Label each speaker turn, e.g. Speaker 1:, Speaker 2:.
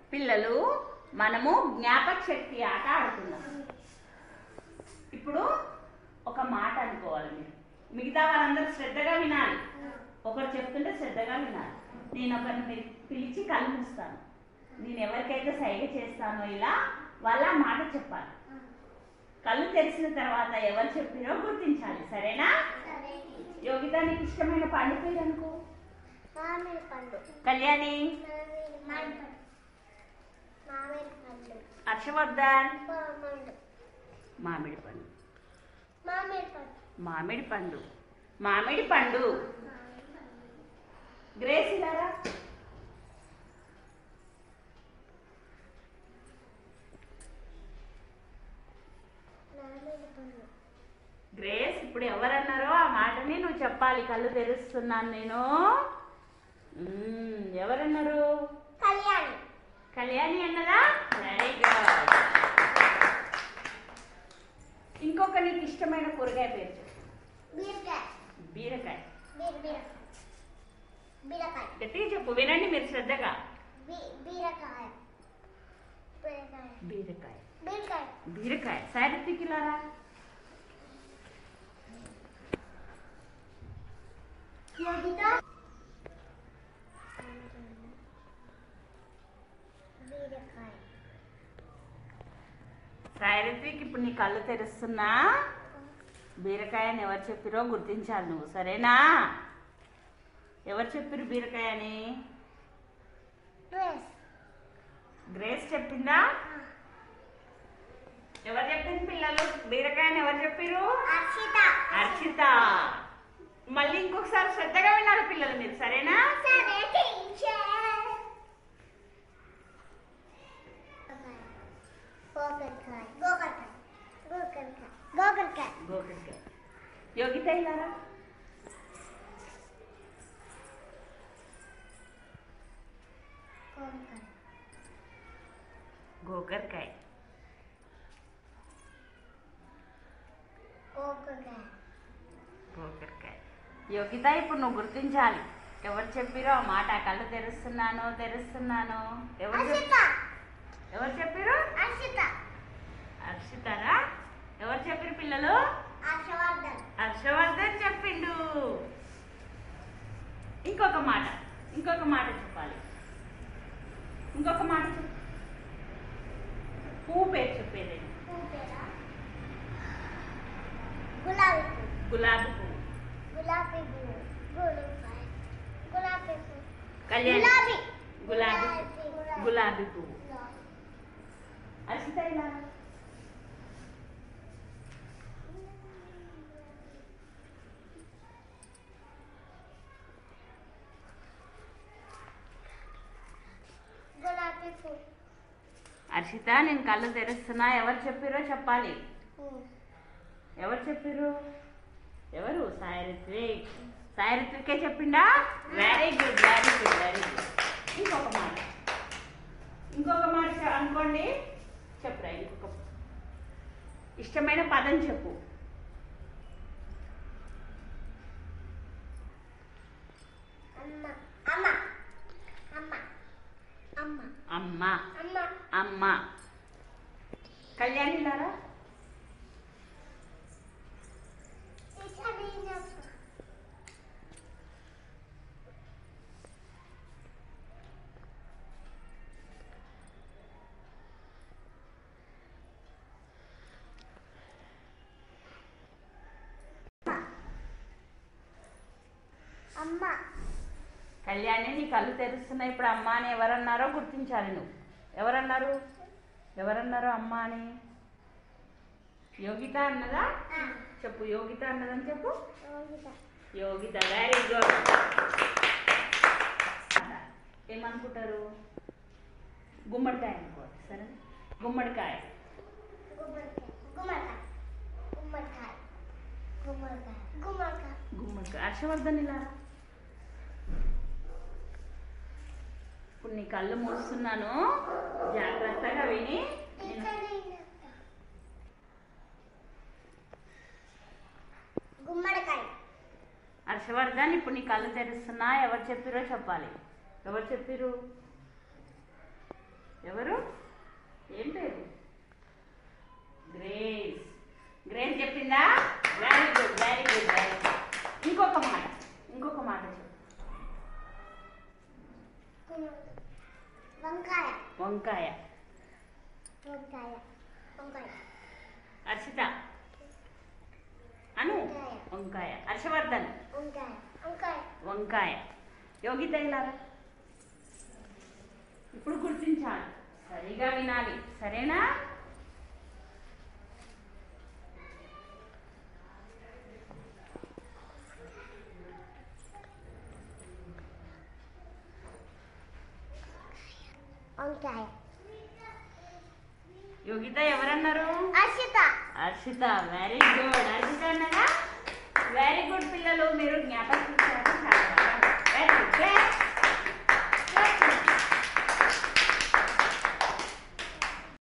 Speaker 1: పిల్లలు మనము జ్ఞాపక శక్తి ఆట ఆడుతున్నాం ఇప్పుడు ఒక మాట అనుకోవాలి మీరు మిగతా వాళ్ళందరూ శ్రద్ధగా వినాలి ఒకరు చెప్తుంటే శ్రద్ధగా వినాలి నేను ఒకరిని పిలి- పిలిచి కళ్ళు మూస్తాను నేను ఎవరికైతే సైగ చేస్తానో ఇలా వాళ్ళ ఆ మాట చెప్పాలి కళ్ళు తెరిచిన తర్వాత ఎవరు చెప్పినో గుర్తించాలి సరేనా యోగిత నీకు ఇష్టమైన పండు పేరు అనుకో
Speaker 2: మామిడి పండు
Speaker 1: కళ్యాణి
Speaker 2: మామిడి పండు మామిడి పండు
Speaker 1: హర్షవర్ధన్
Speaker 2: మామిడి
Speaker 1: మామిడి పండు
Speaker 2: మామిడి పండు
Speaker 1: మామిడి పండు మామిడి పండు గ్రేస్ ఇలారా
Speaker 2: మామిడి పండు
Speaker 1: గ్రేస్ ఇప్పుడు ఎవరన్నారో ఆ మాటని నువ్వు చెప్పాలి కళ్ళు తెరుస్తున్నాను నేను మ్మ్, ఎవరన్నారు
Speaker 2: కళ్యాణి
Speaker 1: కళ్యాణి అన్నదా వెరీ గుడ్ ఇంకొక నీకు ఇష్టమైన కూరగాయ పేరు చెప్పు
Speaker 2: బీరకాయ
Speaker 1: బీరకాయ
Speaker 2: బీర బీరకాయ బీరకాయ
Speaker 1: గట్టిగా చెప్పు వినండి మీరు శ్రద్ధగా
Speaker 2: బీ- బీరకాయ బీరకాయ
Speaker 1: బీరకాయ
Speaker 2: బీరకాయ
Speaker 1: బీరకాయ సారిత్రికిలారా
Speaker 2: యోగిత బీరకాయ
Speaker 1: సారిత్రికి ఇప్పుడు నీ కళ్ళు తెరుస్తున్నా బీరకాయ అని ఎవరు చెప్పిరో గుర్తించాలి నువ్వు సరేనా ఎవరు చెప్పిరు బీరకాయ అని
Speaker 2: డ్రెస్
Speaker 1: గ్రేస్ చెప్పిందా ఎవరు చెప్పింది పిల్లలు బీరకాయ అని ఎవరు చెప్పిరు
Speaker 2: అక్షిత
Speaker 1: అర్చిత మళ్ళీ ఇంకొకసారి శ్రద్ధగా వినాలి పిల్లలు మీరు సరేనా
Speaker 2: సరే టీచర్ గోకరకాయ గోకరకాయ గోకరకాయ గోకరకాయ
Speaker 1: గోకరకాయ యోగిత ఇలారా
Speaker 2: గోకరకాయ
Speaker 1: గోకరకాయ
Speaker 2: గోకరకాయ
Speaker 1: గోకరకాయ యోగిత ఇప్పుడు నువ్వు గుర్తించాలి ఎవరు చెప్పిరో ఆ మాట కళ్ళు తెరుస్తున్నాను తెరుస్తున్నాను ఎవరు చెప్-
Speaker 2: అక్షిత
Speaker 1: ఎవరు చెప్పిరు
Speaker 2: అక్షిత
Speaker 1: హర్షితారా ఎవరు చెప్పిరు పిల్లలు
Speaker 2: హర్షవర్ధన్
Speaker 1: హర్షవర్ధన్ చెప్పిండు ఇంకొక మాట ఇంకొక మాట చెప్పాలి ఇంకొక మాట చెప్పు పువ్వు పేరు చెప్పేది
Speaker 2: పువ్వు పేరా గులాబీ పువ్వు
Speaker 1: గులాబీ పువ్వు
Speaker 2: గులాబీ పువ్వు గులాబీ గులాబీ పువ్వు
Speaker 1: కళ్యాణి
Speaker 2: గులాబీ
Speaker 1: గులాబీ
Speaker 2: గులాబీ.
Speaker 1: గులాబీ పువ్వు హర్షిత ఇలా
Speaker 2: గులాబీ పువ్వు
Speaker 1: హర్షిత నేను కళ్ళు తెరుస్తున్నా ఎవరు చెప్పిరో చెప్పాలి
Speaker 2: పువ్వు
Speaker 1: ఎవరు చెప్పిర్రు ఎవరు సాయిరిత్విక్ సాయిరిత్వికే చెప్పిండా very good very good very good ఇంకొక మాట ఇంకొక మాట చె- అనుకోండి చెప్పురా ఇంకొక ఇష్టమైన పదం చెప్పు
Speaker 2: అమ్మ అమ్మ అమ్మ అమ్మ
Speaker 1: అమ్మ
Speaker 2: అమ్మ
Speaker 1: అమ్మ కళ్యాణి లారా
Speaker 2: అమ్మ
Speaker 1: కళ్యాణి నీ కళ్ళు తెరుస్తున్నాయి ఇప్పుడు అమ్మ అని ఎవరన్నారో గుర్తించాలి నువ్వు ఎవరన్నారు ఎవరన్నారో అమ్మ అని యోగిత అన్నదా చెప్పు యోగిత అన్నదని చెప్పు
Speaker 2: యోగిత
Speaker 1: యోగిత వెరీ గుడ్ ఏమనుకుంటారు గుమ్మడికాయ అనుకోవాలి సరే గుమ్మడికాయ
Speaker 2: గుమ్మడికాయ గుమ్మడికాయ గుమ్మడికాయ గుమ్మడికాయ గుమ్మడికాయ
Speaker 1: గుమ్మడికాయ హర్షవర్ధన్ ఇలా ఇప్పుడు నీ కళ్ళు మూస్తున్నాను జాగ్రత్తగా విని నేను
Speaker 2: గుమ్మడికాయ
Speaker 1: హర్షవర్ధన్ ఇప్పుడు నీ కళ్ళు తెరుస్తున్నా ఎవరు చెప్పిరో చెప్పాలి ఎవరు చెప్పిరు ఎవరు ఏం పేరు గ్రేస్ గ్రేస్ చెప్పిందా very good very good very good ఇంకొక మాట ఇంకొక మాట చెప్పు
Speaker 2: వంకాయ
Speaker 1: వంకాయ
Speaker 2: వంకాయ వంకాయ
Speaker 1: హర్షిత అను
Speaker 2: వంకాయ.
Speaker 1: వంకాయ హర్షవర్ధన్
Speaker 2: వంకాయ వంకాయ
Speaker 1: వంకాయ యోగిత ఇలారా ఇప్పుడు గుర్తించాలి సరిగా వినాలి సరేనా
Speaker 2: వంకాయ
Speaker 1: యోగిత ఎవరన్నారు
Speaker 2: అర్షిత
Speaker 1: హర్షిత వెరీ గుడ్ హర్షిత అన్నదా వెరీ గుడ్ పిల్లలు మీరు జ్ఞాపకం చాలా బాగా వెరీ గుడ్